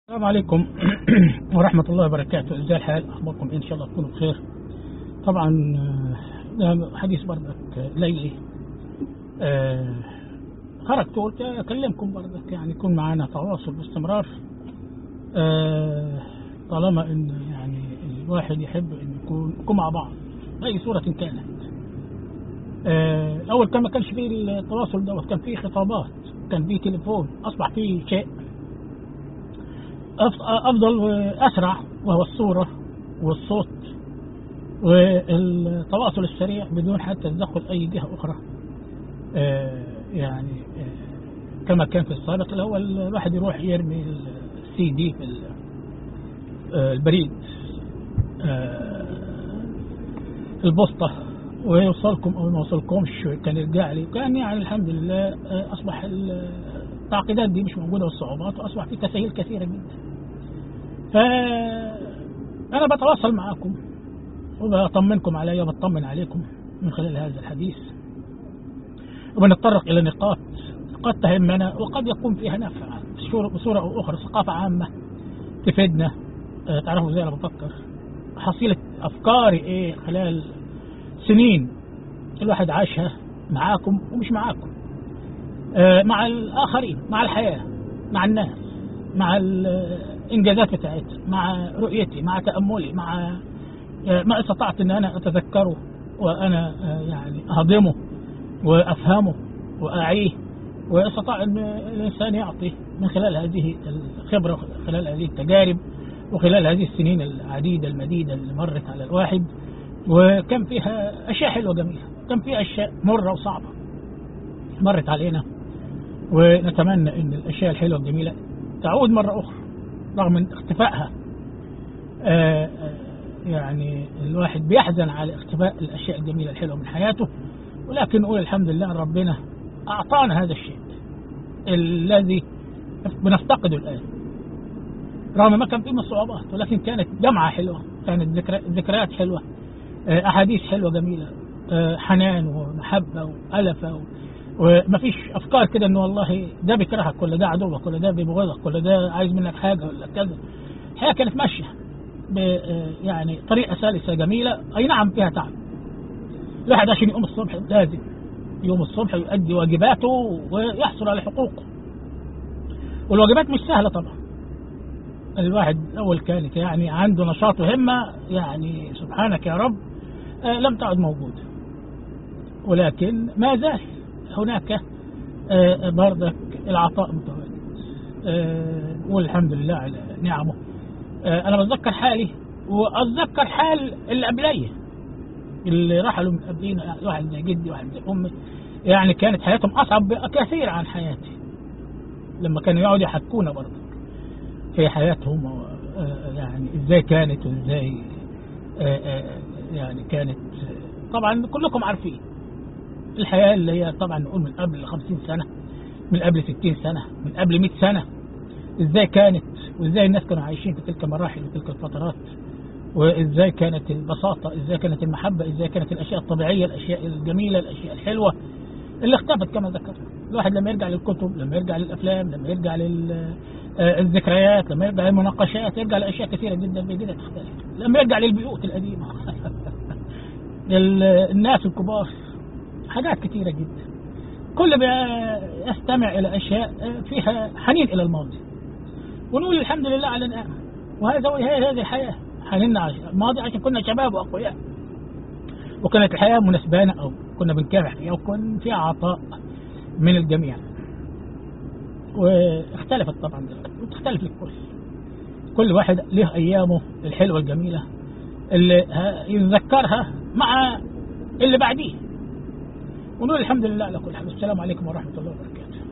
السلام عليكم ورحمة الله وبركاته ازاي الحال اخباركم ان شاء الله تكونوا بخير طبعا آه، ده حديث بردك ليلي آه، خرجت وقلت اكلمكم بردك يعني يكون معانا تواصل باستمرار آه، طالما ان يعني الواحد يحب ان يكون يكون مع بعض باي صورة كانت آه، الاول كان ما كانش فيه التواصل دوت كان فيه خطابات كان فيه تليفون اصبح فيه شيء أف- افضل واسرع وهو الصوره والصوت والتواصل السريع بدون حتى تدخل اي جهه اخرى آه، يعني آه، كما كان في السابق اللي هو الواحد يروح يرمي السي دي في ال- آه، البريد آه، البوسطه ويوصلكم او ما يوصلكمش كان يرجع لي كان يعني الحمد لله آه، اصبح التعقيدات دي مش موجوده والصعوبات واصبح في تسهيل كثيره جدا فأنا بتواصل معكم وبطمنكم علي وبطمن عليكم من خلال هذا الحديث وبنتطرق إلى نقاط قد تهمنا وقد يكون فيها نفع بصورة أو أخرى ثقافة عامة تفيدنا آه، تعرفوا ازاي انا بفكر حصيلة أفكاري إيه خلال سنين الواحد عاشها معاكم ومش معاكم آه، مع الآخرين مع الحياة مع الناس مع الإنجازات بتاعتها مع رؤيتي مع تأملي مع آه، ما استطعت أن أنا أتذكره وأنا آه، يعني أهضمه وأفهمه وأعيه واستطاع أن الإنسان يعطي من خلال هذه الخبرة وخلال هذه التجارب وخلال هذه السنين العديدة المديدة اللي مرت على الواحد وكان فيها أشياء حلوة جميلة كان فيها أشياء مرة وصعبة مرت علينا ونتمنى ان الاشياء الحلوه الجميله تعود مره اخرى رغم من اختفائها آه، آه، يعني الواحد بيحزن على اختفاء الاشياء الجميله الحلوه من حياته ولكن نقول الحمد لله ان ربنا اعطانا هذا الشيء الذي بنفتقده الان رغم ما كان فيه من صعوبات ولكن كانت جمعه حلوه كانت ذكرى- ذكريات حلوه آه، احاديث حلوه جميله آه، حنان ومحبه والفه و- ومفيش افكار كده ان والله ده بيكرهك ولا ده عدوك ولا ده بيبغضك ولا ده عايز منك حاجه ولا كذا الحياه كانت ماشيه ب- آه، يعني طريقه سلسه جميله اي نعم فيها تعب الواحد عشان يقوم الصبح لازم يقوم الصبح ويؤدي واجباته ويحصل على حقوقه والواجبات مش سهله طبعا الواحد الاول كانت يعني عنده نشاط وهمه يعني سبحانك يا رب آه، لم تعد موجوده ولكن ما زال هناك آه، بردك العطاء متواجد آه، والحمد لله على نعمه آه، انا بتذكر حالي واتذكر حال اللي قبلي اللي رحلوا من قبلينا واحد زي جدي واحد زي امي يعني كانت حياتهم اصعب كثير عن حياتي لما كانوا يقعدوا يحكونا برضه في حياتهم و- آه، يعني ازاي كانت وازاي آه، آه، يعني كانت طبعا كلكم عارفين الحياة اللي هي طبعا نقول من قبل 50 سنة من قبل 60 سنة من قبل 100 سنة ازاي كانت وازاي الناس كانوا عايشين في تلك المراحل وتلك الفترات وازاي كانت البساطة ازاي كانت المحبة ازاي كانت الاشياء الطبيعية الاشياء الجميلة الاشياء الحلوة اللي اختفت كما ذكرت الواحد لما يرجع للكتب لما يرجع للافلام لما يرجع للذكريات لما يرجع للمناقشات يرجع لاشياء كثيرة جدا بيجدها تختلف لما يرجع للبيوت القديمة لل- الناس الكبار حاجات كثيرة جدا كل ما يستمع إلى أشياء فيها حنين إلى الماضي ونقول الحمد لله على النعمة وهذا هي هذه الحياة حنيننا على الماضي عشان كنا شباب وأقوياء وكانت الحياة مناسبانا أو كنا بنكافح فيها وكان فيها عطاء من الجميع واختلفت طبعا دلوقتي وتختلف الكل كل واحد له أيامه الحلوة الجميلة اللي ه- يتذكرها مع اللي بعديه ونقول الحمد لله على كل حال والسلام عليكم ورحمة الله وبركاته